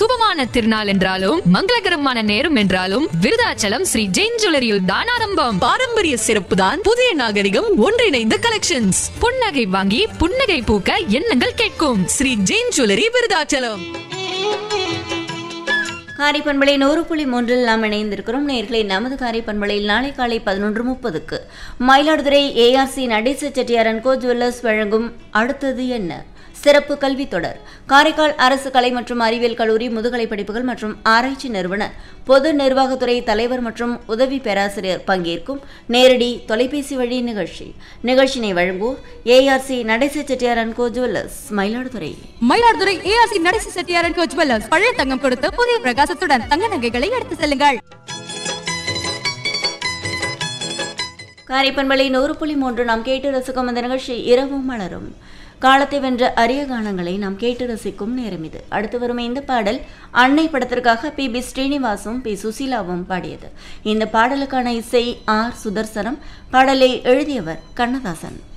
சுபமான திருநாள் என்றாலும் மங்களகரமான நேரம் என்றாலும் விருதாச்சலம் ஸ்ரீ ஜெயின் ஜுவல்லரியில் தான் ஆரம்பம் பாரம்பரிய சிறப்பு தான் புதிய நாகரிகம் ஒன்றிணைந்த கலெக்ஷன்ஸ் புன்னகை வாங்கி புன்னகை பூக்க எண்ணங்கள் கேட்கும் ஸ்ரீ ஜெயின் ஜுவல்லரி விருதாச்சலம் காரை பண்பலை நூறு புள்ளி மூன்றில் நாம் இணைந்திருக்கிறோம் நேர்களை நமது காரை பண்பலையில் நாளை காலை பதினொன்று முப்பதுக்கு Mayiladuthurai ARC Natesa Chettiar and Co jewellers வழங்கும் அடுத்தது என்ன சிறப்பு கல்வி தொடர் காரைக்கால் அரசு கலை மற்றும் அறிவியல் கல்லூரி முதுகலை படிப்புகள் மற்றும் ஆராய்ச்சி நிறுவன பொது நிர்வாகத்துறை தலைவர் மற்றும் உதவி பேராசிரியர் பங்கேற்கும் நேரடி தொலைபேசி வழி நிகழ்ச்சி நிகழ்ச்சியினை வழங்குவோர் ARC Natesa Chettiar and Co jewellers Mayiladuthurai Mayiladuthurai ARC Natesi Chettiar and Co jewellers பழைய தங்கம் கொடுத்து புதிய பிரகாசத்துடன் தங்க நகைகளை எடுத்து செல்லுங்கள் காரைப்பண்பலை நூறு புள்ளி மூன்று நாம் கேட்டு ரசிக்கும் இந்த நிகழ்ச்சி இரவும் மலரும் காலத்தை வென்ற அரிய கானங்களை நாம் கேட்டு ரசிக்கும் நேரம் இது அடுத்து வரும் இந்த பாடல் அன்னை படத்திற்காக பி பி ஸ்ரீனிவாசும் பி சுசீலாவும் பாடியது இந்த பாடலுக்கான இசை ஆர் சுதர்சனம் பாடலை எழுதியவர் கண்ணதாசன்